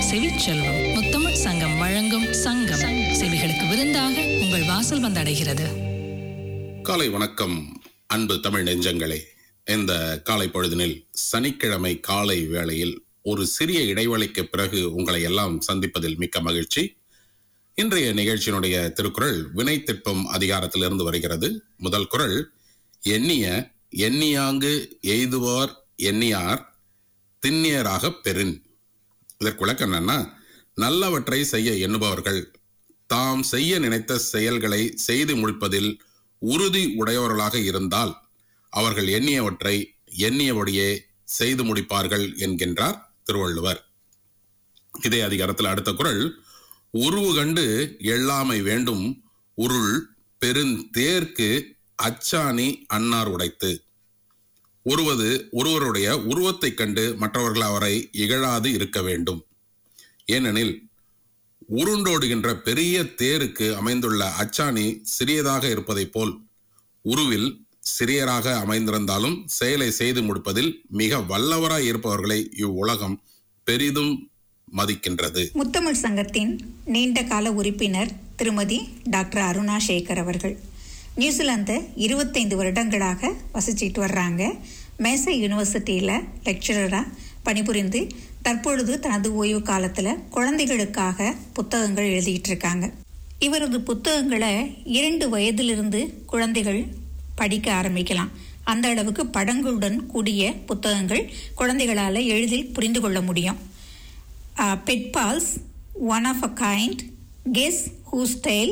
செவிச்செல்வம் முத்தமிழ் சங்கம் வழங்கும் சங்கம் செவிகளுக்கு விருந்தாக உங்கள் வாசல் வந்தடைகிறது காலை வணக்கம் அன்பு தமிழ் நெஞ்சங்களே இந்த காலை பொழுதினில் சனிக்கிழமை காலை வேளையில் ஒரு சிறிய இடைவெளிக்கு பிறகு உங்களை எல்லாம் சந்திப்பதில் மிக்க மகிழ்ச்சி இன்றைய நிகழ்ச்சியினுடைய திருக்குறள் வினை திட்பம் அதிகாரத்திலிருந்து வருகிறது முதல் குறள் எண்ணிய எண்ணியாங்கு எய்துவார் எண்ணியார் திண்ணியராக பெறின் இதற்கு விளக்கம் என்னன்னா நல்லவற்றை செய்ய எண்ணுபவர்கள் தாம் செய்ய நினைத்த செயல்களை செய்து முடிப்பதில் உறுதி உடையவர்களாக இருந்தால் அவர்கள் எண்ணியவற்றை எண்ணியபடியே செய்து முடிப்பார்கள் என்கின்றார் திருவள்ளுவர் இதே அதிகாரத்தில் அடுத்த குறள் உருவு கண்டு எள்ளாமை வேண்டும் உருள் பெருந்தேர்க்கு அச்சாணி அன்னார் உடைத்து ஒருவது ஒருவருடைய உருவத்தைக் கண்டு மற்றவர்கள் அவரை இகழாது இருக்க வேண்டும் ஏனெனில் உருண்டோடுகின்ற பெரிய தேருக்கு அமைந்துள்ள அச்சாணி சிறியதாக இருப்பதைப் போல் உருவில் சிறியராக அமைந்திருந்தாலும் செயலை செய்து முடிப்பதில் மிக வல்லவராய் இருப்பவர்களை இவ்வுலகம் பெரிதும் மதிக்கின்றது முத்தமிழ் சங்கத்தின் நீண்ட கால உறுப்பினர் திருமதி டாக்டர் அருணா சேகர் அவர்கள் நியூசிலாந்து இருபத்தைந்து வருடங்களாக வசிச்சிட்டு வர்றாங்க மேசை யூனிவர்சிட்டியில் லெக்சரராக பணிபுரிந்து தற்பொழுது தனது ஓய்வு காலத்தில் குழந்தைகளுக்காக புத்தகங்கள் எழுதிட்டு இருக்காங்க இவரது புத்தகங்களை இரண்டு வயதிலிருந்து குழந்தைகள் படிக்க ஆரம்பிக்கலாம் அந்த அளவுக்கு படங்களுடன் கூடிய புத்தகங்கள் குழந்தைகளால் எளிதில் புரிந்து கொள்ள முடியும் bedpals one of a kind guess whose tail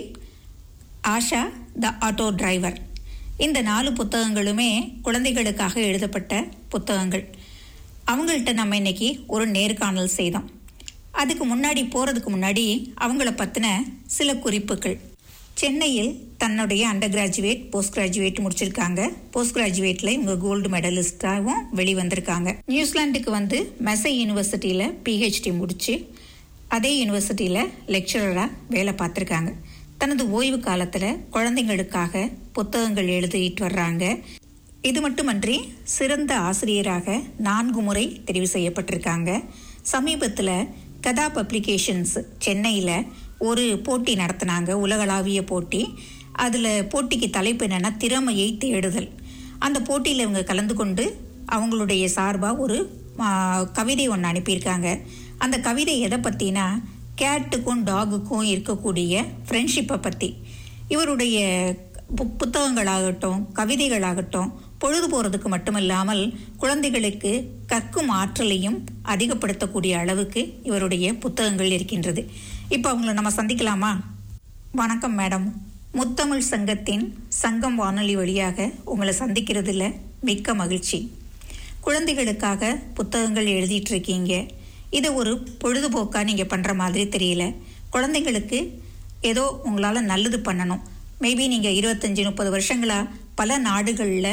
Asha the auto driver இந்த நாலு புத்தகங்களுமே குழந்தைகளுக்காக எழுதப்பட்ட புத்தகங்கள் அவங்கள்ட்ட நம்ம இன்னைக்கு ஒரு நேர்காணல் செய்தோம் அதுக்கு முன்னாடி போகிறதுக்கு முன்னாடி அவங்கள பற்றின சில குறிப்புகள் சென்னையில் தன்னுடைய அண்டர் கிராஜுவேட் போஸ்ட் கிராஜுவேட் முடிச்சிருக்காங்க போஸ்ட் கிராஜுவேட்டில் இவங்க கோல்டு மெடலிஸ்டாகவும் வெளிவந்திருக்காங்க நியூசிலாண்டுக்கு வந்து மெசை யூனிவர்சிட்டியில் பிஹெச்டி முடித்து அதே யூனிவர்சிட்டியில் லெக்சரராக வேலை பார்த்துருக்காங்க தனது ஓய்வு காலத்தில் குழந்தைங்களுக்காக புத்தகங்கள் எழுதிட்டு வர்றாங்க இது மட்டுமன்றி சிறந்த ஆசிரியராக நான்கு முறை தெரிவு செய்யப்பட்டிருக்காங்க சமீபத்தில் கதா பப்ளிகேஷன்ஸ் சென்னையில் ஒரு போட்டி நடத்தினாங்க உலகளாவிய போட்டி அதில் போட்டிக்கு தலைப்பு என்னென்னா திறமையை தேடுதல் அந்த போட்டியில் இவங்க கலந்து கொண்டு அவங்களுடைய சார்பாக ஒரு ஆ, கவிதை ஒன்று அனுப்பியிருக்காங்க அந்த கவிதை எதை பற்றினா கேட்டுக்கும் டாகுக்கும் இருக்கக்கூடிய ஃப்ரெண்ட்ஷிப்பை பற்றி இவருடைய பு- புத்தகங்களாகட்டும் கவிதைகளாகட்டும் பொழுது போகிறதுக்கு மட்டுமில்லாமல் குழந்தைகளுக்கு கற்கும் ஆற்றலையும் அதிகப்படுத்தக்கூடிய அளவுக்கு இவருடைய புத்தகங்கள் இருக்கின்றது இப்போ அவங்கள நம்ம சந்திக்கலாமா வணக்கம் மேடம் முத்தமிழ் சங்கத்தின் சங்கம் வானொலி வழியாக உங்களை சந்திக்கிறதுல மிக்க மகிழ்ச்சி குழந்தைகளுக்காக புத்தகங்கள் எழுதிட்டு இருக்கீங்க இதை ஒரு பொழுதுபோக்காக நீங்கள் பண்ணுற மாதிரி தெரியல குழந்தைங்களுக்கு ஏதோ உங்களால் நல்லது பண்ணணும் மேபி நீங்கள் இருபத்தஞ்சி முப்பது வருஷங்களாக பல நாடுகளில்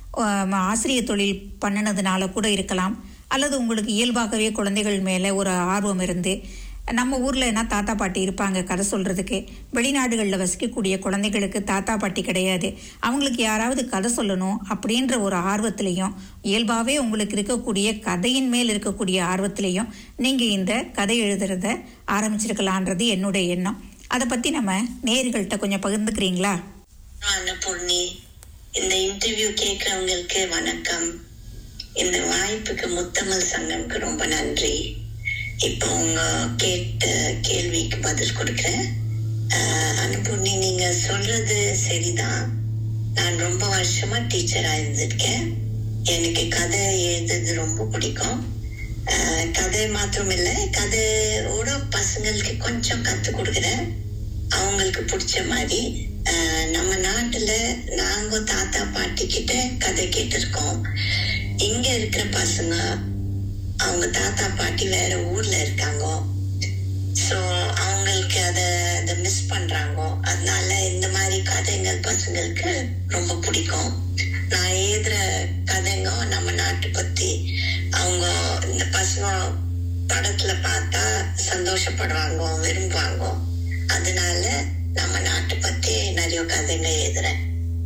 ஆசிரியர் தொழில் பண்ணினதுனால கூட இருக்கலாம் அல்லது உங்களுக்கு இயல்பாகவே குழந்தைகள் மேலே ஒரு ஆர்வம் இருந்து நம்ம ஊரில் என்ன தாத்தா பாட்டி இருப்பாங்க கதை சொல்கிறதுக்கு வெளிநாடுகளில் வசிக்கக்கூடிய குழந்தைகளுக்கு தாத்தா பாட்டி கிடையாது அவங்களுக்கு யாராவது கதை சொல்லணும் அப்படின்ற ஒரு ஆர்வத்திலையும் இயல்பாகவே உங்களுக்கு இருக்கக்கூடிய கதையின் மேல் இருக்கக்கூடிய ஆர்வத்திலையும் நீங்கள் இந்த கதை எழுதுறத ஆரம்பிச்சிருக்கலான்றது என்னுடைய எண்ணம் அதை பற்றி நம்ம நேர்கள்ட்ட கொஞ்சம் பகிர்ந்துக்கிறீங்களா அன்னபூர்ணி இந்த இன்டர்வியூ கேட்கறவங்களுக்கு வணக்கம் இந்த வாய்ப்புக்கு முத்தமிழ் சங்கம்க்கு ரொம்ப நன்றி இப்போ உங்க கேட்ட கேள்விக்கு பதில் கொடுக்குறேன் ஆஹ் அன்னபூர்ணி நீங்க சொல்றது சரிதான் நான் ரொம்ப வருஷமா டீச்சரா இருந்திருக்கேன் எனக்கு கதை எழுதுறது ரொம்ப பிடிக்கும் ஆஹ் கதை மாத்திரம் இல்ல கதையோட பசங்களுக்கு கொஞ்சம் கத்து கொடுக்குறேன் அவங்களுக்கு பிடிச்ச மாதிரி ஆஹ் நம்ம நாட்டுல நாங்க தாத்தா பாட்டி கிட்ட கதை கேட்டிருக்கோம் இங்க இருக்கிற பசங்க அவங்க தாத்தா பாட்டி வேற ஊர்ல இருக்காங்க சோ அவங்களுக்கு அத அத மிஸ் பண்றாங்க அதனால இந்த மாதிரி கதைகள் பசங்களுக்கு ரொம்ப பிடிக்கும் நான் எழுதுற கதைங்க நம்ம நாட்டு பத்தி அவங்க இந்த பசங்க படத்துல பார்த்தா சந்தோஷப்படுவாங்க விரும்புவாங்க அதனால நம்ம நாட்டு பத்தி நிறைய கதைங்க எழுதுறேன்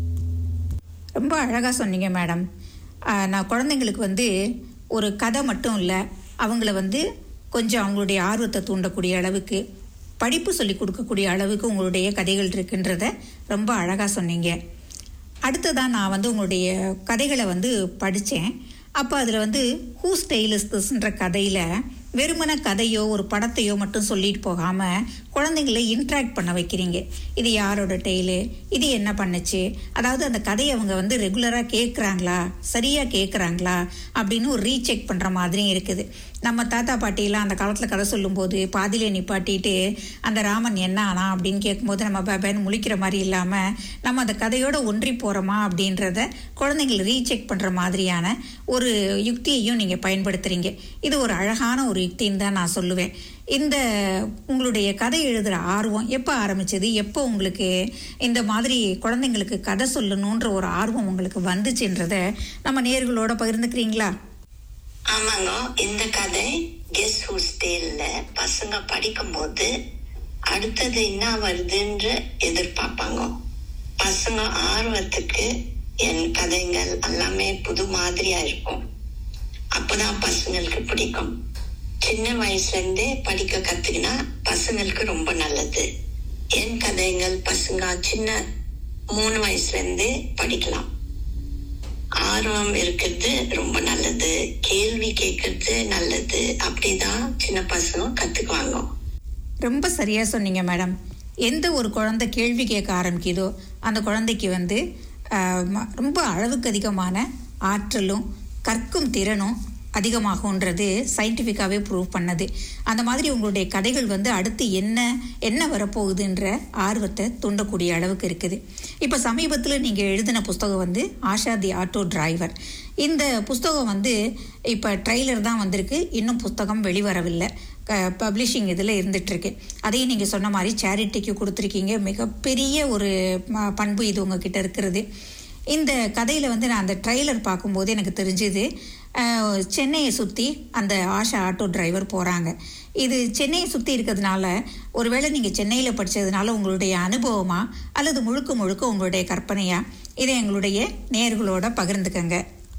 ரொம்ப அழகாக சொன்னீங்க மேடம் ஆஹ் நான் குழந்தைங்களுக்கு வந்து ஒரு கதை மட்டும் இல்லை அவங்கள வந்து கொஞ்சம் அவங்களுடைய ஆர்வத்தை தூண்டக்கூடிய அளவுக்கு படிப்பு சொல்லி கொடுக்கக்கூடிய அளவுக்கு உங்களுடைய கதைகள் இருக்குன்றத ரொம்ப அழகாக சொன்னீங்க அடுத்ததான் நான் வந்து உங்களுடைய கதைகளை வந்து படித்தேன் அப்போ அதில் வந்து ஹூ ஸ்டைலிஸ்ட்ன்ற கதையில் வெறுமன கதையோ ஒரு படத்தையோ மட்டும் சொல்லிட்டு போகாமல் குழந்தைங்களை இன்ட்ராக்ட் பண்ண வைக்கிறீங்க இது யாரோட டெய்லு இது என்ன பண்ணுச்சு அதாவது அந்த கதையை அவங்க வந்து ரெகுலராக கேட்குறாங்களா சரியாக கேட்குறாங்களா அப்படின்னு ஒரு ரீசெக் பண்ணுற மாதிரியும் இருக்குது நம்ம தாத்தா பாட்டியெல்லாம் அந்த காலத்தில் கதை சொல்லும்போது பாதியிலே நிப்பாட்டிட்டு அந்த ராமன் என்ன ஆனா அப்படின்னு கேட்கும்போது நம்ம பேபேன்னு முழிக்கிற மாதிரி இல்லாமல் நம்ம அந்த கதையோட ஒன்றி போகிறோமா அப்படின்றத குழந்தைங்களை ரீசெக் பண்ணுற மாதிரியான ஒரு யுக்தியையும் நீங்கள் பயன்படுத்துகிறீங்க இது ஒரு அழகான ஒரு யுக்தின்னு தான் நான் சொல்லுவேன் இந்த உங்களுடைய கதை எழுதுகிற ஆர்வம் எப்போ ஆரம்பிச்சது எப்போ உங்களுக்கு இந்த மாதிரி குழந்தைங்களுக்கு கதை சொல்லணுன்ற ஒரு ஆர்வம் உங்களுக்கு வந்துச்சுன்றத நம்ம நேர்களோட பகிர்ந்துக்கிறீங்களா ஆமாங்க இந்த கதை கெஸ் ஹூஸ் டேல்ல பசங்க படிக்கும்போது அடுத்தது என்ன வருதுன்ற எதிர்பார்ப்பாங்க பசங்க ஆர்வத்துக்கு என் கதைகள் எல்லாமே புது மாதிரியா இருக்கும் அப்பதான் பசங்களுக்கு பிடிக்கும் சின்ன வயசுல இருந்தே படிக்க கத்துக்கினா பசங்களுக்கு ரொம்ப நல்லது என் கதைகள் பசங்க சின்ன மூணு வயசுல இருந்தே படிக்கலாம் ஆர்வம் இருக்கிறது ரொம்ப நல்லது கேள்வி கேட்கறது நல்லது அப்படிதான் சின்ன பசங்க கத்துக்குவாங்க ரொம்ப சரியா சொன்னீங்க மேடம் எந்த ஒரு குழந்தை கேள்வி கேட்க ஆரம்பிக்குதோ அந்த குழந்தைக்கு வந்து ஆஹ், ம- ரொம்ப அளவுக்கு அதிகமான ஆற்றலும் கற்கும் திறனும் அதிகமாகுன்றது சயின்டிஃபிக்காகவே ப்ரூவ் பண்ணது அந்த மாதிரி உங்களுடைய கதைகள் வந்து அடுத்து என்ன என்ன வரப்போகுதுன்ற ஆர்வத்தை தூண்டக்கூடிய அளவுக்கு இருக்குது இப்போ சமீபத்தில் நீங்கள் எழுதின புஸ்தகம் வந்து ஆஷா தி ஆட்டோ டிரைவர் இந்த புஸ்தகம் வந்து இப்போ ட்ரெய்லர் தான் வந்திருக்கு இன்னும் புஸ்தகம் வெளிவரவில்லை பப்ளிஷிங் இதில் இருந்துகிட்ருக்கு அதையும் நீங்கள் சொன்ன மாதிரி சேரிட்டிக்கு கொடுத்துருக்கீங்க மிகப்பெரிய ஒரு ம- பண்பு இது உங்ககிட்ட இருக்கிறது இந்த கதையில் வந்து நான் அந்த ட்ரெய்லர் பார்க்கும்போது எனக்கு தெரிஞ்சுது அஹ், சென்னையை சுற்றி அந்த ஆஷா ஆட்டோ டிரைவர் போகிறாங்க இது சென்னையை சுற்றி இருக்கிறதுனால ஒருவேளை நீங்கள் சென்னையில் படித்ததுனால உங்களுடைய அனுபவமா அல்லது முழுக்க முழுக்க உங்களுடைய கற்பனையா இதை எங்களுடைய நேர்களோட பகிர்ந்துக்கங்க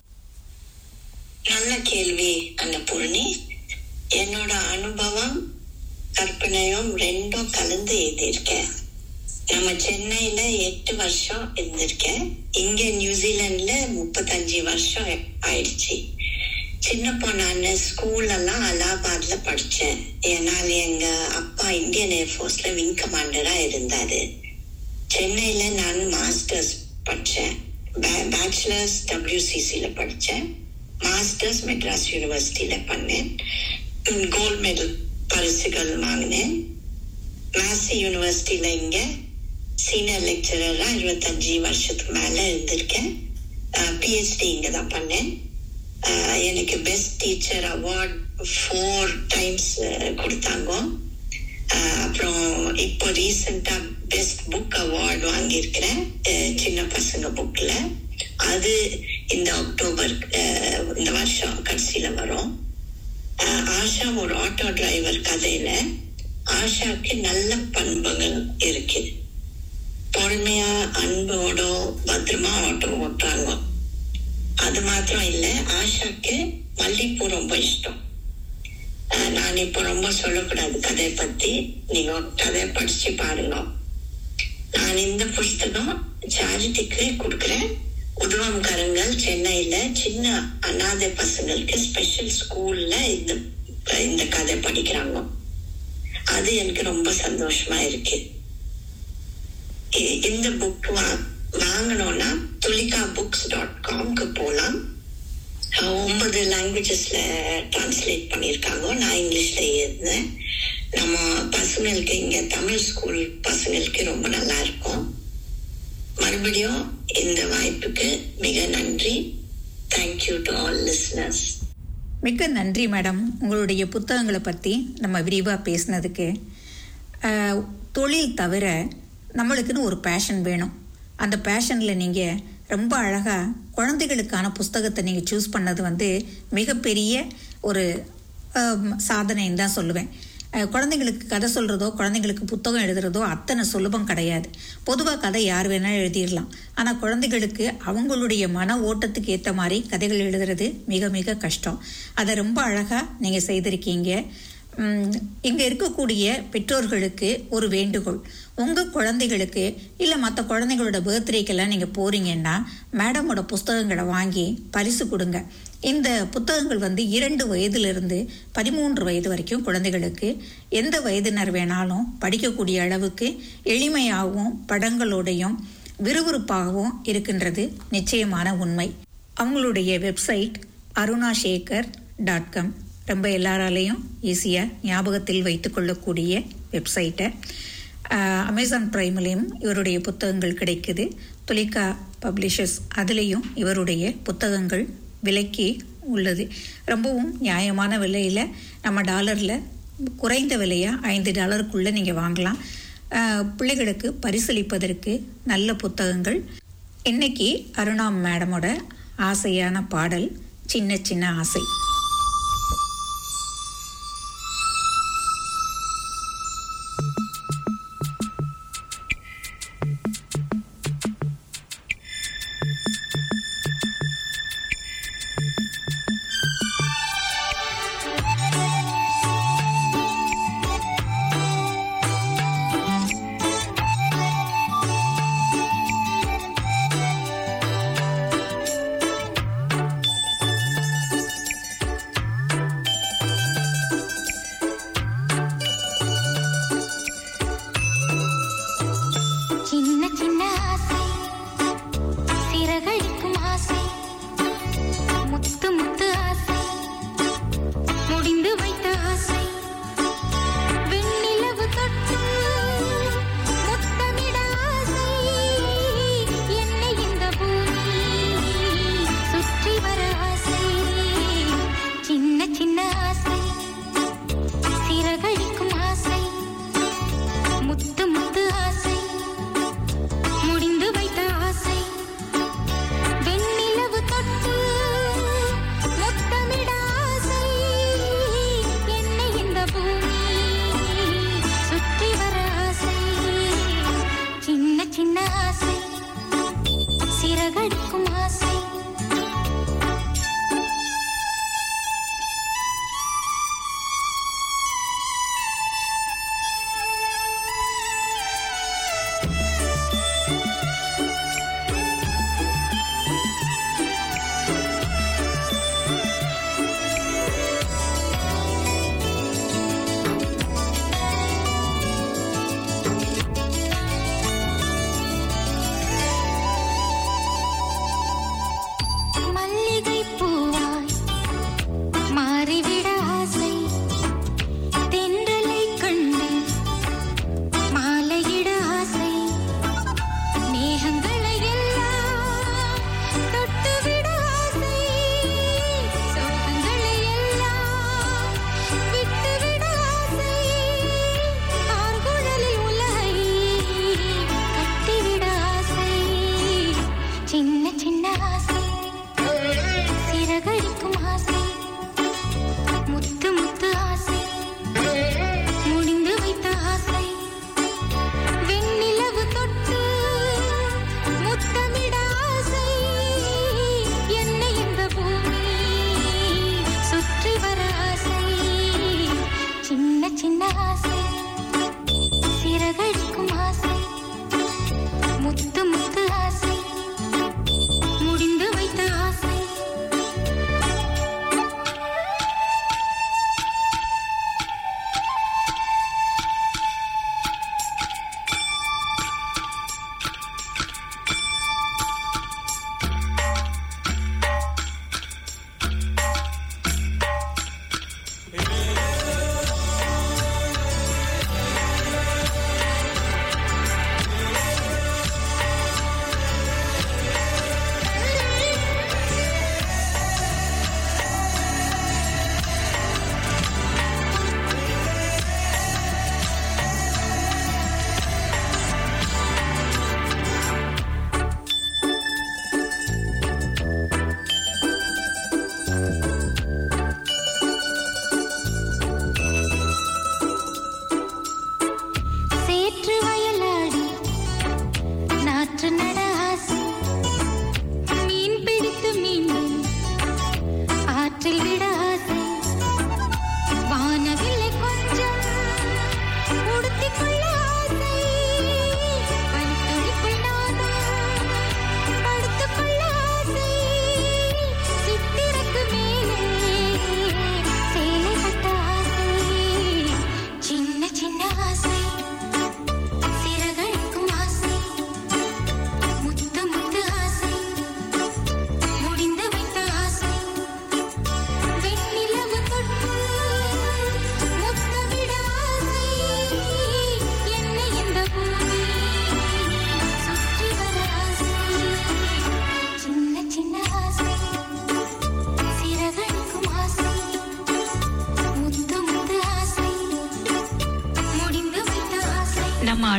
நல்ல கேள்வி அன்னபூர்ணி என்னோட அனுபவம் கற்பனையும் ரெண்டும் கலந்து எழுதியிருக்கேன் நம்ம சென்னையில எட்டு வருஷம் இருந்திருக்கேன் இங்க நியூசிலாந்துல முப்பத்தஞ்சு வருஷம் ஆயிடுச்சு சின்ன பொண்ணான ஸ்கூல் எல்லாம் அலகாபாத்ல படிச்சேன் ஏன்னால் எங்க அப்பா இந்தியன் ஏர்ஃபோர்ஸ்ல விங் கமாண்டரா இருந்தாரு சென்னையில நான் மாஸ்டர்ஸ் படிச்சேன் பேச்சுலர்ஸ் டபிள்யூசிசில படிச்சேன் மாஸ்டர்ஸ் மெட்ராஸ் யூனிவர்சிட்டியில பண்ணேன் கோல்ட் மெடல் பரிசுகள் வாங்கினேன் மாசி யூனிவர்சிட்டியில இங்க சீனியர் லெக்சரரா இருபத்தஞ்சு வருஷத்துக்கு மேல இருந்திருக்கேன் பிஹெச்டி இங்க தான் பண்ணேன் அஹ் எனக்கு best teacher award four times கொடுத்தாங்க அஹ் அப்புறம் இப்போ ரீசெண்டா பெஸ்ட் புக் அவார்டு வாங்கியிருக்கிறேன் அஹ் சின்ன பசங்க புக்ல அது இந்த அக்டோபர் அஹ் இந்த வருஷம் கடைசியில வரும் அஹ் ஆஷா ஒரு ஆட்டோ டிரைவர் கதையில ஆஷாக்கு நல்ல பண்புகள் இருக்கு பொறுமையா அன்போட பத்திரமா ஆட்டோ ஓட்டுறாங்க அது மாத்திரம் இல்ல ஆஷாக்கு மல்லிப்பூ ரொம்ப இஷ்டம் அஹ் நான் இப்ப ரொம்ப சொல்லக்கூடாது கதையை பத்தி நீங்க கதையை படிச்சு பாருங்க நான் இந்த புஸ்தகம் சாரிட்டிக்கு கொடுக்குறேன் உதவம்காரங்கள் சென்னையில சின்ன அனாதை பசங்களுக்கு ஸ்பெஷல் ஸ்கூல்ல இந்த இந்த கதை படிக்கிறாங்க அது எனக்கு ரொம்ப சந்தோஷமா இருக்கு இ- இந்த புக் வாங்கணும்னா துலிகா புக்ஸ் டாட் காம்க்கு போகலாம் அஹ் ஒன்பது லாங்குவேஜஸ்ல டிரான்ஸ்லேட் பண்ணியிருக்காங்க நான் இங்கிலீஷ்ல எழுதினேன் நம்ம பசங்களுக்கு இங்க தமிழ் ஸ்கூல் பசங்களுக்கு ரொம்ப நல்லா இருக்கும் மறுபடியும் இந்த வாய்ப்புக்கு மிக நன்றி தேங்க்யூ டு ஆல் லிஸ்னர்ஸ் மிக்க நன்றி மேடம் உங்களுடைய புத்தகங்களை பற்றி நம்ம விரிவாக பேசினதுக்கு அஹ், தொழில் தவிர நம்மளுக்குன்னு ஒரு பேஷன் வேணும் அந்த பேஷனில் நீங்கள் ரொம்ப அழகாக குழந்தைகளுக்கான புஸ்தகத்தை நீங்கள் சூஸ் பண்ணது வந்து மிகப்பெரிய ஒரு அஹ், சாதனைன்னு தான் சொல்லுவேன் அஹ், குழந்தைங்களுக்கு கதை சொல்கிறதோ குழந்தைங்களுக்கு புத்தகம் எழுதுறதோ அத்தனை சுலபம் கிடையாது பொதுவாக கதை யார் வேணாலும் எழுதிடலாம் ஆனால் குழந்தைகளுக்கு அவங்களுடைய மன ஓட்டத்துக்கு ஏற்ற மாதிரி கதைகள் எழுதுறது மிக மிக கஷ்டம் அதை ரொம்ப அழகாக நீங்கள் செய்திருக்கீங்க ம், இங்க இருக்கக்கூடிய பெற்றோர்களுக்கு ஒரு வேண்டுகோள் உங்க குழந்தைகளுக்கு இல்ல மற்ற குழந்தைகளோட பர்த்டேக்கெல்லாம் நீங்க போறீங்கன்னா மேடமோட புஸ்தகங்களை வாங்கி பரிசு கொடுங்க இந்த புத்தகங்கள் வந்து இரண்டு வயதிலிருந்து பதிமூன்று வயது வரைக்கும் குழந்தைகளுக்கு எந்த வயதினர் வேணாலும் படிக்கக்கூடிய அளவுக்கு எளிமையாகவும் படங்களோடையும் விறுவிறுப்பாகவும் இருக்கின்றது நிச்சயமான உண்மை அவங்களுடைய website Aruna Sekar dot com ரொம்ப எல்லாராலையும் ஈஸியாக ஞாபகத்தில் வைத்துக்கொள்ளக்கூடிய வெப்சைட்டை அமேசான் ப்ரைம்லேயும் இவருடைய புத்தகங்கள் கிடைக்குது துலிகா பப்ளிஷர்ஸ் அதுலேயும் இவருடைய புத்தகங்கள் விலைக்கு உள்ளது ரொம்பவும் நியாயமான விலையில் நம்ம டாலரில் குறைந்த விலையாக ஐந்து டாலருக்குள்ளே நீங்கள் வாங்கலாம் ஆஹ் பிள்ளைகளுக்கு பரிசளிப்பதற்கு நல்ல புத்தகங்கள் இன்னைக்கு அருணா மேடமோட ஆசையான பாடல் சின்ன சின்ன ஆசை சின்ன சின்ன ஆசை சிறகடிக்கும் ஆசை முத்து முத்து ஆசை முடிந்து வைத்த ஆசை வெண்ணிலவு தொட்டு முத்தமிட ஆசை என்னை இந்த பூமி சுற்றி வர ஆசை சின்ன சின்ன ஆசை சிறகடிக்கும் ஆசை முத்து முத்து ஆசை முடிந்து வைத்த ஆசை வெண்ணிலவு தொட்டு முத்தமிட ஆசை என்னை இந்த பூமி சுற்றி வர ஆசை சின்ன சின்ன ஆசை சிறகடிக்கும் ஆசை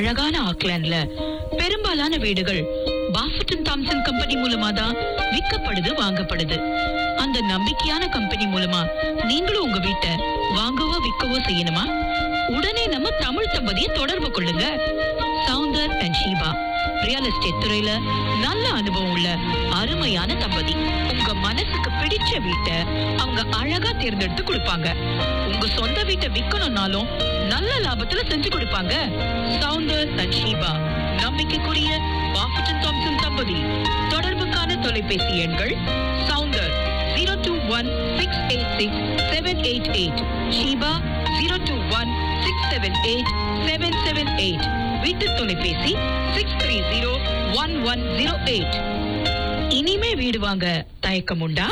அழகான ஆக்லாண்ட்ல பெரும்பாலான வீடுகள் பாஃபட்டன் தாம்சன் கம்பெனி மூலமா தான் விற்கப்படுது வாங்கப்படுது அந்த நம்பிக்கையான கம்பெனி மூலமா நீங்களும் உங்க வீட்டை வாங்கவோ விற்கவோ செய்யணுமா உடனே நம்ம தமிழ் தம்பதியை தொடர்பு கொள்ளுங்க Soundar and Sheeba real estate துறையில நல்ல அனுபவம் உள்ள அருமையான தம்பதி உங்க மனசுக்கு பிடிச்ச வீட்டை அவங்க அழகா தேர்ந்தெடுத்து கொடுப்பாங்க உங்க சொந்த வீட்டை விக்கணும்னாலும் நல்ல லாபத்துல செஞ்சு கொடுப்பாங்க சவுந்தர் அண்ட் ஷீபா நம்பிக்கைக்குரிய பாஃபட்டன் தாம்சன் தம்பதி தொடர்புக்கான தொலைபேசி எண்கள் Soundar zero two one six eight six seven eight eight Sheeba zero two one six seven eight seven seven eight வீட்டு தொலைபேசி six three zero one one zero eight இனிமே வீடு வாங்க தயக்கம் உண்டா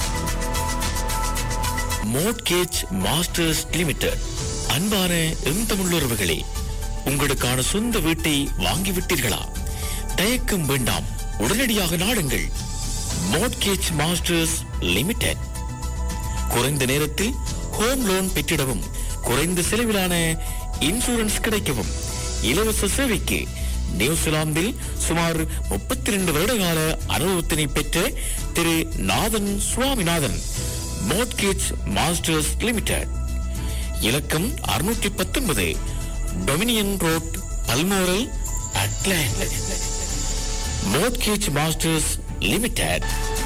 மோட்கேஜ் மாஸ்டர்ஸ் லிமிடெட் அன்பான எம் தமிழுறவுகளே உங்களுக்கான சொந்த வீட்டை வாங்கிவிட்டீர்களா தயக்கம் வேண்டாம் உடனடியாக நாடுங்கள் மோட்கேஜ் மாஸ்டர்ஸ் லிமிடெட் குறைந்த நேரத்தில் ஹோம் லோன் பெற்றிடவும் குறைந்த செலவிலான இன்சூரன்ஸ் கிடைக்கவும் இலவச சேவைக்கு நியூசிலாந்தில் சுமார் முப்பத்தி ரெண்டு வருடகால அனுபவத்தினை பெற்ற Thiru Nathan Swaminathan mortgage masters limited இலக்கம் அறுநூற்றி பத்தொன்பது Dominion road Balmoral Auckland mortgage masters limited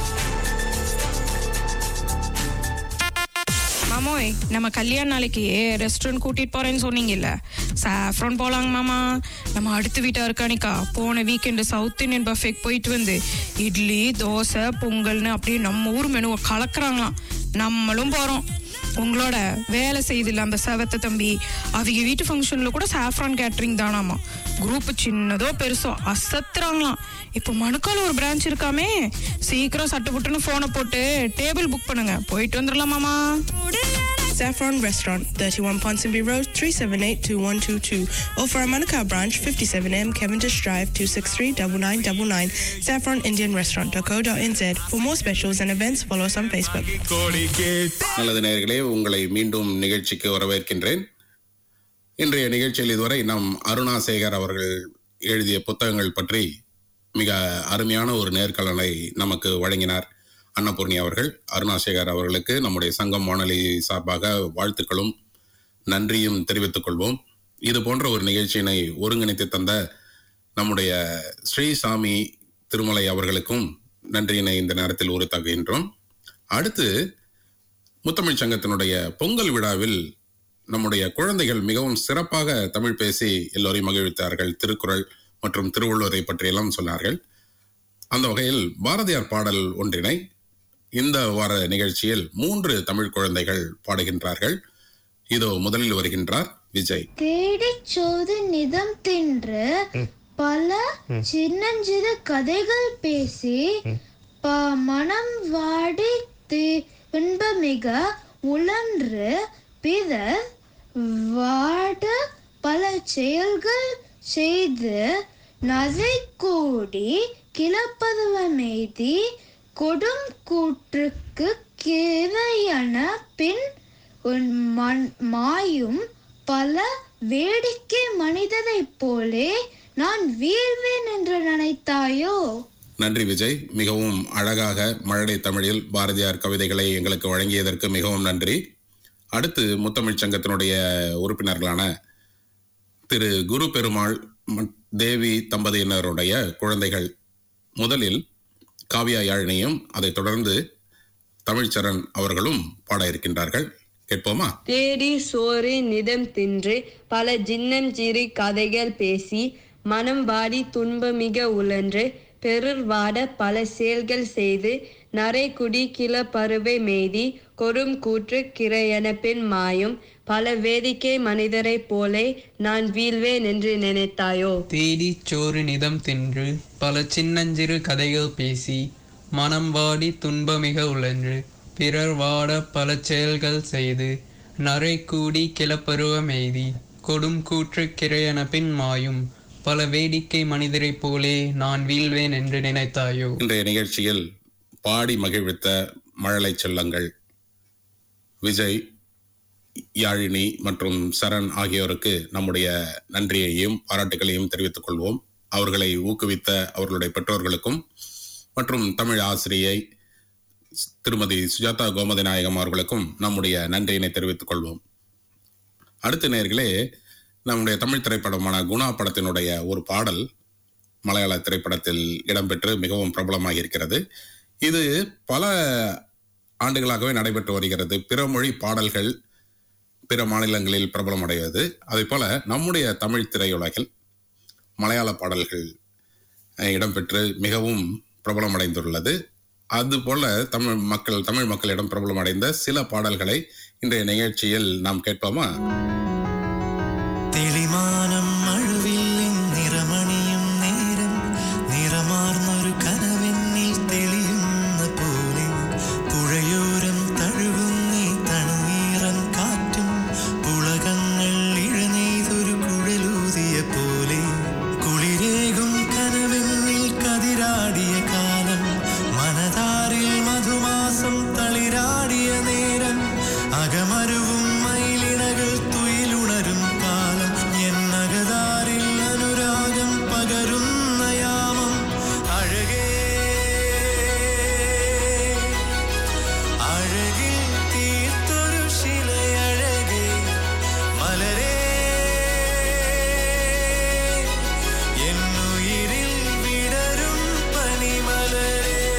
மாமோய் நம்ம கல்யாண நாளைக்கு ரெஸ்டாரண்ட் கூட்டிட்டு போறேன்னு சொன்னீங்கல்ல சாஃப்ரான் போலாங்க மாமா நம்ம அடுத்த வீட்டா இருக்கானிக்கா போன வீக்கெண்டு சவுத் இந்தியன் பஃபேக்கு போயிட்டு வந்து இட்லி தோசை பொங்கல்னு அப்படியே நம்ம ஊர் மெனுவை கலக்குறாங்களாம் நம்மளும் போறோம் உங்களோட வேலை செய்தில்ல அந்த செவத்த தம்பி அவங்க வீட்டு ஃபங்க்ஷன்ல கூட சாஃப்ரான் கேட்டரிங் தானாமா குரூப் சின்னதோ பெருசோ அசத்துறாங்களாம் இப்போ மணுக்கால ஒரு பிரான்ச் இருக்காமே சீக்கிரம் சட்டு புட்டுன்னு போனை போட்டு டேபிள் புக் பண்ணுங்க போயிட்டு வந்துடலாமாமா Saffron Restaurant, 31 Ponsonby Road, 378-2122. Or for our Manukau branch, 57M Cavendish Drive, 263-9999. Saffron Indian Restaurant.co.nz. For more specials and events, follow us on Facebook. நல்லது நேயர்களே உங்களை மீண்டும் நிகழ்ச்சிக்கு வரவேற்கின்றேன் இன்றைய நிகழ்ச்சியில் இதுவரை நம் அருணா சேகர் அவர்கள் எழுதிய புத்தகங்கள் பற்றி மிக அருமையான ஒரு நேர்காணலை நமக்கு வழங்கினார் அன்னபூர்ணி அவர்கள் அருணாசேகர் அவர்களுக்கு நம்முடைய சங்கம் வானொலி சார்பாக வாழ்த்துக்களும் நன்றியும் தெரிவித்துக் கொள்வோம் இது போன்ற ஒரு நிகழ்ச்சியினை ஒருங்கிணைத்து தந்த நம்முடைய ஸ்ரீசாமி திருமலை அவர்களுக்கும் நன்றியினை இந்த நேரத்தில் உறுத்தாக்குகின்றோம் அடுத்து முத்தமிழ் சங்கத்தினுடைய பொங்கல் விழாவில் நம்முடைய குழந்தைகள் மிகவும் சிறப்பாக தமிழ் பேசி எல்லோரையும் மகிழ்வித்தார்கள் திருக்குறள் மற்றும் திருவள்ளுவரை பற்றியெல்லாம் சொன்னார்கள் அந்த வகையில் பாரதியார் பாடல் ஒன்றினை இந்த வார நிகழ்ச்சியில் மூன்று தமிழ் குழந்தைகள் பாடுகின்றார்கள் இதோ முதலில் வருகின்றார் விஜய் தேடிச் சோது நிதம் தின்று பல சின்னஞ்சிறு கதைகள் பேசி ப மனம் வாடி இன்பமிக உழன்று பிறர் வாட பல செயல்கள் செய்து நதை கூடி கிளப்பதுவமெய்தி கொடும் கூற்றுக்கு கிரையன பின் உன் மண்- மாயும் பல வேடிக்கை மனிதரைப் போலே நான் வீழ்வேன் என்று நினைத்தாயோ நன்றி விஜய் மிகவும் அழகாக மழலை தமிழில் பாரதியார் கவிதைகளை எங்களுக்கு வழங்கியதற்கு மிகவும் நன்றி அடுத்து முத்தமிழ் சங்கத்தினுடைய உறுப்பினர்களான திரு குரு பெருமாள் ம- தேவி தம்பதியினருடைய குழந்தைகள் முதலில் காவியா யாழினியும் அதைத் தொடர்ந்து தமிழ்ச்சரண் அவர்களும் பாட இருக்கின்றார்கள் கேட்போமா தேடி சோறு நிதம் தின்று பல சின்னஞ்சிறு கதைகள் பேசி மனம் வாடி துன்பமிக உழன்று பெருர் வாட பல செயல்கள் செய்து நரைக்குடி கிள பருவை மெய்தி கொடும் கூற்று கிரையன பின் மாயும் பல வேடிக்கை மனிதரைப் போலே நான் வீழ்வேன் என்று நினைத்தாயோ தேடி சோறு நிதம் தின்று பல சின்னஞ்சிறு கதைகள் பேசி மனம் வாடி துன்பமிக உழன்று பிறர் வாட பல செயல்கள் செய்து நரை கூடி கிளப்பருவம் எய்தி கொடும் கூற்று கிரையன பின் மாயும் பல வேடிக்கை மனிதரைப் போலே நான் வீழ்வேன் என்று நினைத்தாயோ இன்றைய நிகழ்ச்சியில் பாடி மகிழ்வித்த மழலை செல்லங்கள் விஜய் யாழினி மற்றும் சரண் ஆகியோருக்கு நம்முடைய நன்றியையும் பாராட்டுகளையும் தெரிவித்துக் கொள்வோம் அவர்களை ஊக்குவித்த அவர்களுடைய பெற்றோர்களுக்கும் மற்றும் தமிழ் ஆசிரியை திருமதி சுஜாதா கோமதி நாயகம் அவர்களுக்கும் நம்முடைய நன்றியினை தெரிவித்துக் கொள்வோம் அடுத்த நேர்களே நம்முடைய தமிழ் திரைப்படமான குணா படத்தினுடைய ஒரு பாடல் மலையாள திரைப்படத்தில் இடம்பெற்று மிகவும் பிரபலமாக இருக்கிறது இது பல ஆண்டுகளாகவே நடைபெற்று வருகிறது பிற மொழி பாடல்கள் பிற மாநிலங்களில் பிரபலம் அடைவது அதே போல நம்முடைய தமிழ் திரையுலகில் மலையாள பாடல்கள் அஹ், இடம்பெற்று மிகவும் பிரபலமடைந்துள்ளது அதுபோல தமிழ் மக்கள் தமிழ் மக்களிடம் பிரபலமடைந்த சில பாடல்களை இன்றைய நிகழ்ச்சியில் நாம் கேட்போமா തെളിമാനം മഴവില്ലിൻ നിറമണിയും നേരം നിറമാർന്നൊരു കനവെന്നിൽ തെളിയുന്ന പോലെ പുഴയോരം തഴുകുന്നീ തണുനീറൻ കാറ്റും പുളകങ്ങൾ ഇഴനെയ്തൊരു കുഴലൂതിയ പോലെ കുളിരേകും കനവെന്നിൽ കതിരാടിയ കാലം മനതാരിൽ മധുമാസം തളിരാടിയ നേരം അകമരുവും മയിലിണകൾ തുയിലുണരും കാലം എന്നകതാരിൽ അനുരാഗം പകരുന്ന യാമം അഴകേ അഴകിൽ തീർത്തൊരു ശിലയഴകേ മലരേ എന്നുയിരിൽ വിടരും പനിമലരേ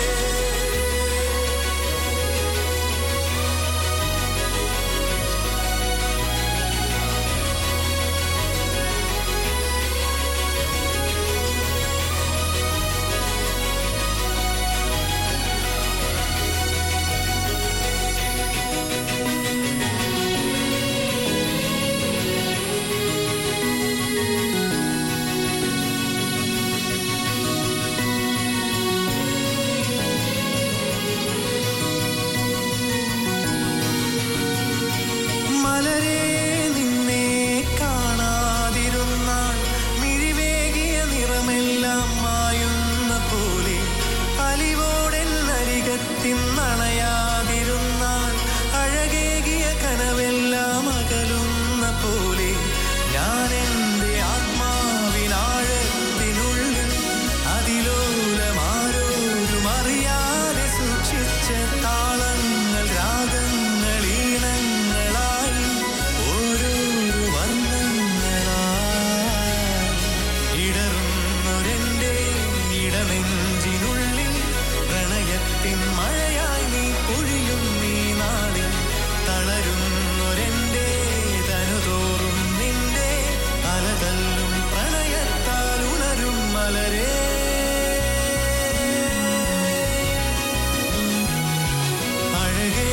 മലരേ നിന്നെ കാണാതിരുന്നാൽ മിഴിവേകിയ നിറമെല്ലാം മായുന്ന പോലെ അലിവോടെൻ അരികത്തിൻ നണയാതിരുന്നാൽ അഴകേകിയ കനവെല്ലാം അകലുന്ന പോലെ ഞാൻ എൻ്റെ ആത്മാവിനാഴത്തിനുള്ളിൽ അതിലോലമാരോരും അറിയാതെ സൂക്ഷിച്ച താളങ്ങൾ രാഗങ്ങൾ ഈണങ്ങളായി ഓരോരോ വർണ്ണങ്ങളായി ഇടറുന്നൊരെൻ്റെ ഇടനെഞ്ചിനുള്ളിൽ പ്രണയത്തിൻ മഴയായി നീ പൊഴിയും നീ നാളിൽ തളരുന്നൊരെൻ്റെ തനുതോറും നിന്റെ അലതല്ലും പ്രണയത്താൽ ഉണരും മലരേ അഴകേ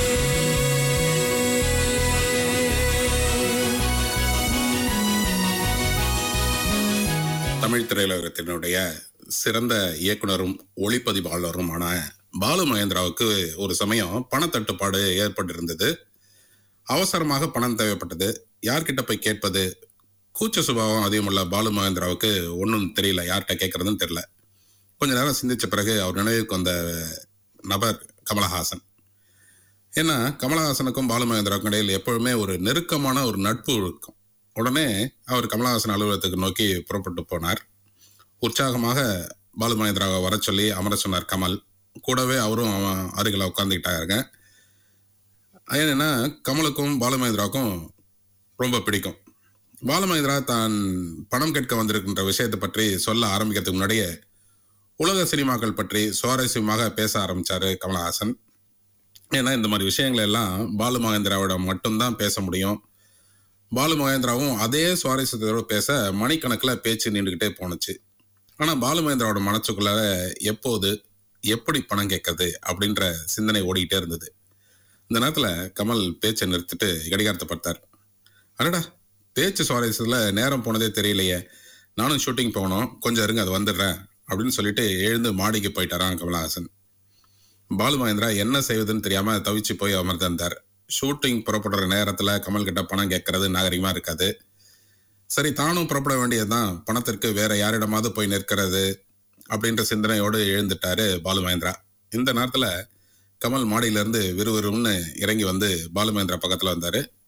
தமிழ் திரையுலகத்தினுடைய சிறந்த இயக்குனரும் ஒளிப்பதிவாளருமான பாலு மகேந்திராவுக்கு ஒரு சமயம் பணத்தட்டுப்பாடு ஏற்பட்டிருந்தது அவசரமாக பணம் தேவைப்பட்டது யார்கிட்ட போய் கேட்பது கூச்ச சுபாவம் அதிகமுள்ள பாலு மகேந்திராவுக்கு ஒன்றும் தெரியல யார்கிட்ட கேட்கறதுன்னு தெரியல கொஞ்ச நேரம் சிந்திச்ச பிறகு அவர் நினைவுக்கு வந்த நபர் கமலஹாசன் ஏன்னா கமலஹாசனுக்கும் பாலு மகேந்திராவுக்கும் இடையில் எப்பொழுதுமே ஒரு நெருக்கமான ஒரு நட்பு இருக்கும் உடனே அவர் கமலஹாசன் அலுவலகத்துக்கு நோக்கி புறப்பட்டு போனார் உற்சாகமாக பாலு மகேந்திராவை வர சொல்லி அமர சொன்னார் கமல் கூடவே அவரும் அவன் அருகில் உட்காந்துக்கிட்டாருங்க ஏன்னா கமலுக்கும் பாலு மகேந்திராவுக்கும் ரொம்ப பிடிக்கும் பாலு மகேந்திரா தான் பணம் கேட்க வந்திருக்கின்ற விஷயத்தை பற்றி சொல்ல ஆரம்பிக்கிறதுக்கு முன்னாடியே உலக சினிமாக்கள் பற்றி சுவாரஸ்யமாக பேச ஆரம்பிச்சாரு கமலஹாசன் ஏன்னா இந்த மாதிரி விஷயங்கள் எல்லாம் பாலு மகேந்திராவிடம் மட்டும்தான் பேச முடியும் பாலு மகேந்திராவும் அதே சுவாரஸ்யத்தோட பேச மணிக்கணக்கில் பேச்சு நின்றுக்கிட்டே போணுச்சு ஆனால் பாலு மகேந்திராவோட மனசுக்குள்ள எப்போது எப்படி பணம் கேட்கறது அப்படின்ற சிந்தனை ஓடிக்கிட்டே இருந்தது இந்த நேரத்தில் கமல் பேச்சை நிறுத்திட்டு கடிகாரத்தை பார்த்தார் அடடா பேச்சு சுவாரஸ்யத்தில் நேரம் போனதே தெரியலையே நானும் ஷூட்டிங் போகணும் கொஞ்சம் இருங்க அது வந்துடுறேன் அப்படின்னு சொல்லிட்டு எழுந்து மாடிக்கு போயிட்டாராம் கமலஹாசன் பாலு மகேந்திரா என்ன செய்வதுன்னு தெரியாம தவிச்சு போய் அமர்ந்திருந்தார் ஷூட்டிங் புறப்படுற நேரத்துல கமல் கிட்ட பணம் கேட்கறது நாகரிகமா இருக்காது சரி தானும் புறப்பட வேண்டியதுதான் பணத்திற்கு வேற யாரிடமாவது போய் நிற்கிறது அப்படின்ற சிந்தனையோடு எழுந்துட்டாரு பாலு மகேந்திரா இந்த நேரத்துல கமல் மாடியில இருந்து விறுவிறுன்னு இறங்கி வந்து பாலு மகேந்திரா பக்கத்துல வந்தாரு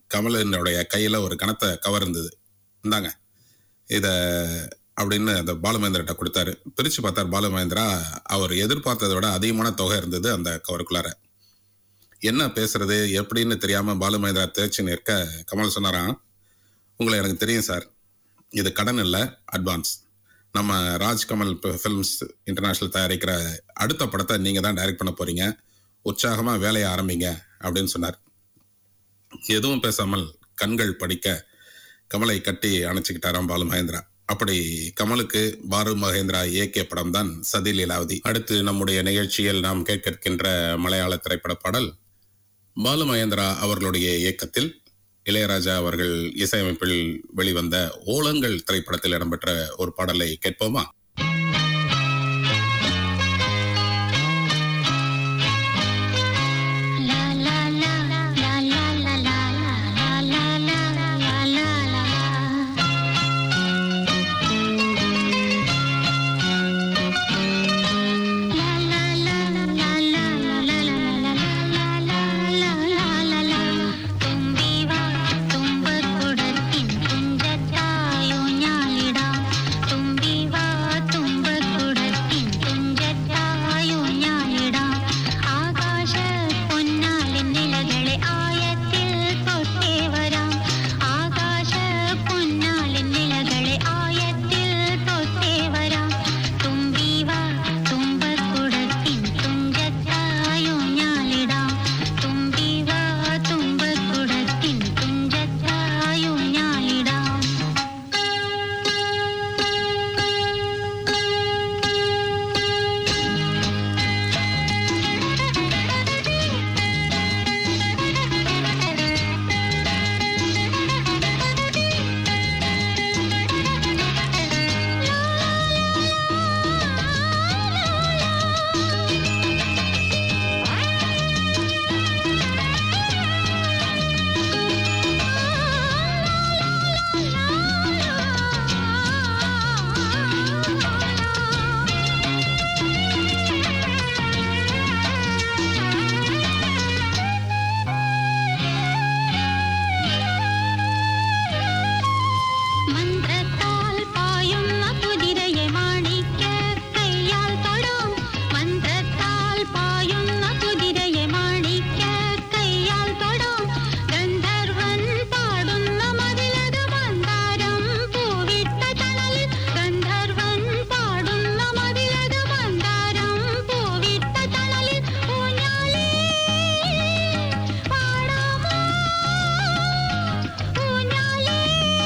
கமலனுடைய கையில ஒரு கனத்த கவர் இருந்தது இந்தாங்க இத அப்படின்னு அந்த பாலுமகேந்திரட்ட கொடுத்தாரு பிரிச்சு பார்த்தார் பாலுமகேந்திரா அவர் எதிர்பார்த்ததை விட அதிகமான தொகை இருந்தது அந்த கவருக்குள்ளார என்ன பேசுறது எப்படின்னு தெரியாம பாலுமகேந்திரா தேய்ச்சி நிற்க கமல் சொன்னாராம் உங்களை எனக்கு தெரியும் சார் இது கடன் இல்லை அட்வான்ஸ் நம்ம ராஜ்கமல் ஃபிலிம்ஸ் இன்டர்நேஷனல் தயாரிக்கிற அடுத்த படத்தை நீங்க தான் டைரக்ட் பண்ண போறீங்க உற்சாகமா வேலையை ஆரம்பிங்க அப்படின்னு சொன்னார் எதுவும் பேசாமல் கண்கள் படிக்க கமலை கட்டி அணைச்சுக்கிட்டாராம் பாலு மகேந்திரா அப்படி கமலுக்கு பாலு மகேந்திரா இயக்கிய படம் தான் சதி லீலாவதி அடுத்து நம்முடைய நிகழ்ச்சியில் நாம் கேட்க இருக்கின்ற மலையாள திரைப்பட பாடல் பாலு மகேந்திரா அவர்களுடைய இயக்கத்தில் இளையராஜா அவர்கள் இசையமைப்பில் வெளிவந்த ஓலங்கள் திரைப்படத்தில் இடம்பெற்ற ஒரு பாடலை கேட்போமா തുമ്പിവാ തുമ്പക്കുടത്തിൻ തുഞ്ചത്തായൂഞ്ഞാലിടാം തുമ്പിവാ തുമ്പക്കുടത്തിൻ തുഞ്ചത്തായൂഞ്ഞാലിടാം ആകാശ പൊന്നാലിൻ നിലകളെ ആയത്തിൽ തൊട്ടേ വരാം ആകാശ പൊന്നാലിൻ നിലകളെ ആയത്തിൽ തൊട്ടേ വരാം തുമ്പിവാ തുമ്പക്കുടത്തിൻ തുഞ്ചത്തായൂഞ്ഞാലിടാം തുമ്പിവാ തുമ്പക്കുടത്തിൻ തുഞ്ചത്തായൂഞ്ഞാലിടാം മന്ത്രത്താൽ പായുന്ന കുതിരയെ മാണിക്ക കയ്യാൽ തൊടാം മന്ത്രത്താൽ പായുന്ന കുതിരയെ മാണിക്ക കയ്യാൽ തൊടാം ഗന്ധർവൻ പാടുന്ന മതിലത് മന്ദാരം പൂവിട്ട തണലിൽ ഗന്ധർവൻ പാടുന്ന മതിലത് മന്ദാരം പൂവിട്ട തണലിൽ ഊഞ്ഞാലേ പാടാമോ ഊഞ്ഞാലേ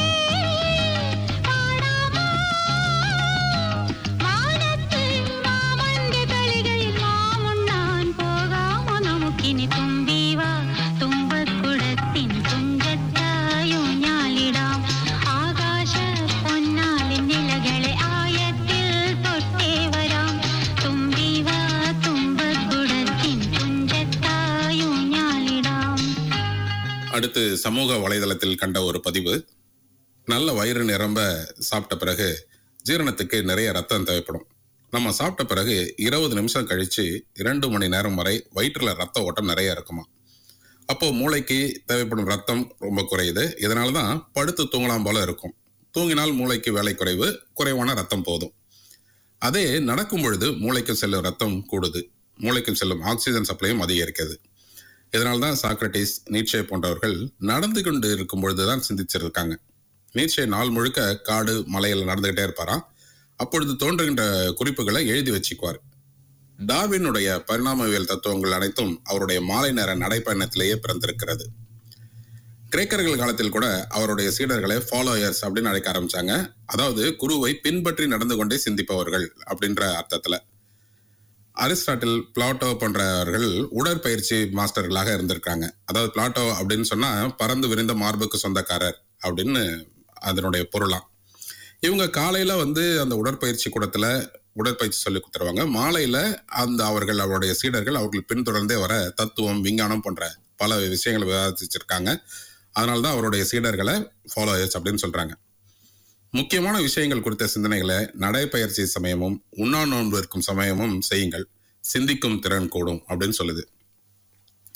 മാനത്ത് മാമന്റെ കളികയിൽ മാമുണ്ണാൻ പോകാമോ നമുക്കിനി തുമ്പീവാ തുമ്പക്കുടത്തിൻ തുഞ്ചത്തായൂഞ്ഞാലിടാം ആകാശ പൊന്നാലിൻ നിലകളെ ആയത്തിൽ തൊട്ടേ വരാം തുമ്പീവാ തുമ്പക്കുടത്തിൻ തുഞ്ചത്തായൂഞ്ഞാലിടാം அடுத்து சமூக வலைதளத்தில் கண்ட ஒரு பதிவு நல்ல வயிறு நிரம்ப சாப்பிட்ட பிறகு ஜீரணத்துக்கு நிறைய ரத்தம் தேவைப்படும் நம்ம சாப்பிட்ட பிறகு இருபது நிமிஷம் கழிச்சு இரண்டு மணி நேரம் வரை வயிற்றுல ரத்த ஓட்டம் நிறைய இருக்குமா அப்போ மூளைக்கு தேவைப்படும் ரத்தம் ரொம்ப குறையுது இதனால தான் படுத்து தூங்கலாம் போல இருக்கும் தூங்கினால் மூளைக்கு வேலை குறைவு குறைவான ரத்தம் போதும் அதே நடக்கும் பொழுது மூளைக்கு செல்லும் ரத்தம் கூடுது மூளைக்கு செல்லும் ஆக்சிஜன் சப்ளையும் அதிகரிக்கிறது இதனால தான் சாக்ரட்டிஸ் நீட்சே போன்றவர்கள் நடந்து கொண்டு இருக்கும் பொழுதுதான் சிந்திச்சிருக்காங்க நீட்சே நாள் முழுக்க காடு மலையில் நடந்துகிட்டே இருப்பாராம் அப்பொழுது தோன்றுகின்ற குறிப்புகளை எழுதி வச்சுக்குவார் டார்வினுடைய பரிணாமவியல் தத்துவங்கள் அனைத்தும் அவருடைய மாலை நேர நடைப்பயணத்திலேயே பிறந்திருக்கிறது கிரேக்கர்கள் காலத்தில் கூட அவருடைய சீடர்களை ஃபாலோயர்ஸ் அப்படின்னு அழைக்க ஆரம்பிச்சாங்க அதாவது குருவை பின்பற்றி நடந்து கொண்டே சிந்திப்பவர்கள் அப்படின்ற அர்த்தத்துல அரிஸ்டாட்டில் பிளாட்டோ போன்றவர்கள் உடற்பயிற்சி மாஸ்டர்களாக இருந்திருக்காங்க அதாவது பிளாட்டோ அப்படின்னு சொன்னா பறந்து விரிந்த மார்புக்கு சொந்தக்காரர் அப்படின்னு அதனுடைய பொருளாம் இவங்க காலையில வந்து அந்த உடற்பயிற்சி கூடத்துல உடற்பயிற்சி சொல்லி கொடுத்துருவாங்க மாலையில அந்த அவர்கள் அவருடைய சீடர்கள் அவர்கள் பின்தொடர்ந்தே வர தத்துவம் விஞ்ஞானம் போன்ற பல விஷயங்களை விவாதிச்சிருக்காங்க அதனால தான் அவருடைய சீடர்களை ஃபாலோயர்ஸ் அப்படின்னு சொல்றாங்க முக்கியமான விஷயங்கள் குறித்த சிந்தனைகளை நடைப்பயிற்சி சமயமும் உண்ணா நோன்பு இருக்கும் சமயமும் செய்யுங்கள் சிந்திக்கும் திறன் கூடும் அப்படின்னு சொல்லுது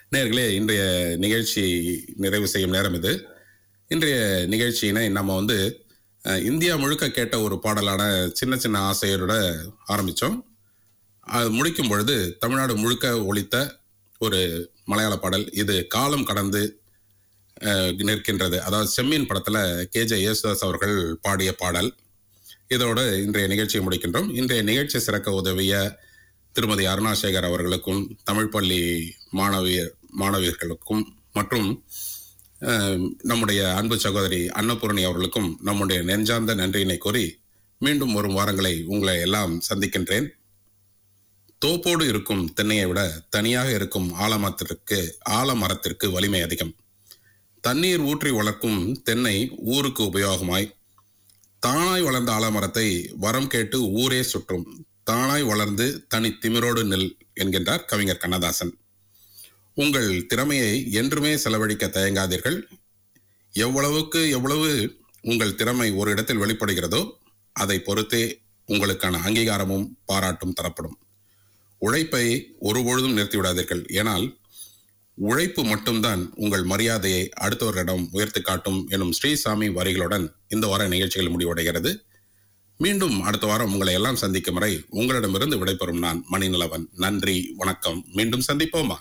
நேர்களே இன்றைய நிகழ்ச்சி நிறைவு செய்யும் நேரம் இது இன்றைய நிகழ்ச்சியினை நம்ம வந்து அஹ், இந்தியா முழுக்க கேட்ட ஒரு பாடலான சின்ன சின்ன ஆசையரோட ஆரம்பித்தோம் அது முடிக்கும் பொழுது தமிழ்நாடு முழுக்க ஒலித்த ஒரு மலையாள பாடல் இது காலம் கடந்து அஹ், நிற்கின்றது அதாவது செம்மீன் படத்தில் கேஜே யேசுதாஸ் அவர்கள் பாடிய பாடல் இதோடு இன்றைய நிகழ்ச்சியை முடிக்கின்றோம் இன்றைய நிகழ்ச்சி சிறக்க உதவிய திருமதி அருணாசேகர் அவர்களுக்கும் தமிழ் பள்ளி மாணவியர் மாணவியர்களுக்கும் மற்றும் அஹ், நம்முடைய அன்பு சகோதரி அன்னபூரணி அவர்களுக்கும் நம்முடைய நெஞ்சார்ந்த நன்றியினை கூறி மீண்டும் வரும் வாரங்களை உங்களை எல்லாம் சந்திக்கின்றேன் தோப்போடு இருக்கும் தென்னையை விட தனியாக இருக்கும் ஆலமரத்திற்கு ஆலமரத்திற்கு வலிமை அதிகம் தண்ணீர் ஊற்றி வளர்க்கும் தென்னை ஊருக்கு உபயோகமாய் தானாய் வளர்ந்த ஆலமரத்தை வரம் கேட்டு ஊரே சுற்றும் தானாய் வளர்ந்து தனி திமிரோடு நில் என்கின்றார் கவிஞர் கண்ணதாசன் உங்கள் திறமையை என்றுமே செலவழிக்க தயங்காதீர்கள் எவ்வளவுக்கு எவ்வளவு உங்கள் திறமை ஒரு இடத்தில் வெளிப்படுகிறதோ அதை பொறுத்தே உங்களுக்கான அங்கீகாரமும் பாராட்டும் தரப்படும் உழைப்பை ஒருபொழுதும் நிறுத்திவிடாதீர்கள் ஏனால் உழைப்பு மட்டும்தான் உங்கள் மரியாதையை அடுத்தவர்களிடம் உயர்த்தி காட்டும் எனும் ஸ்ரீசாமி வரிகளுடன் இந்த வார நிகழ்ச்சிகள் முடிவடைகிறது மீண்டும் அடுத்த வாரம் உங்களை எல்லாம் சந்திக்கும் வரை உங்களிடமிருந்து விடைபெறும் நான் மணிநிலவன் நன்றி வணக்கம் மீண்டும் சந்திப்போமா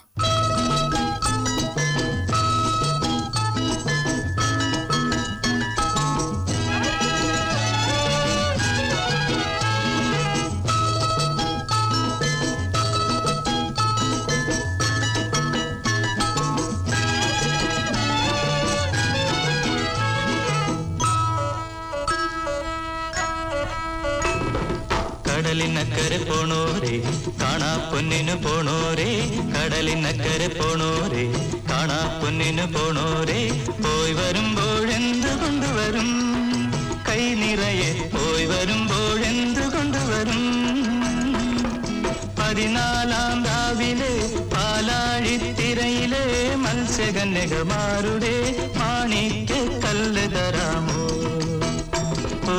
കടലിനക്കരെ പോണോരേ കാണാ പൊന്നിന് പോണോരേ കടലിനക്കരെ പോണോരേ കാണാ പൊന്നിന് പോണോരേ പോയി വരുമ്പോഴെന്ത് കൊണ്ടുവരും കൈ നിറയെ പോയി വരുമ്പോഴെന്ത് കൊണ്ടുവരും പതിനാലാം രാവിലെ പാലാഴിത്തിരയിലെ മത്സ്യകന്യകമാരുടെ മാണിക്ക് കല്ല് തരാമോ ഓ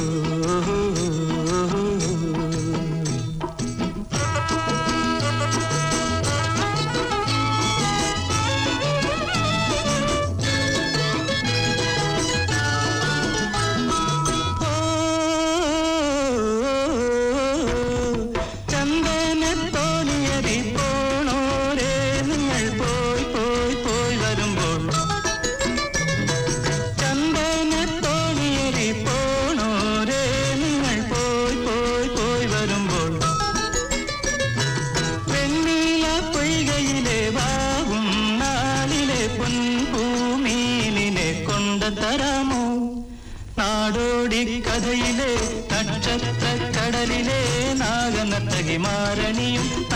ചന്ദനത്തോണിയതി പോണോരേ നിങ്ങൾ പോയി പോയി പോയി വരുമ്പോൾ ചന്ദനത്തോണിയതി പോണോരേ നിങ്ങൾ പോയി പോയി പോയി വരുമ്പോൾ വെണ്ണീല പൊയ്കയിലെ വാവും നാളിലെ പൊൻപൂമീനിനെ കൊണ്ടുതരാമോ നാടോടി കഥയിലെ നക്ഷത്ര കടലിലെ നാഗനത്തകി മാരണിയും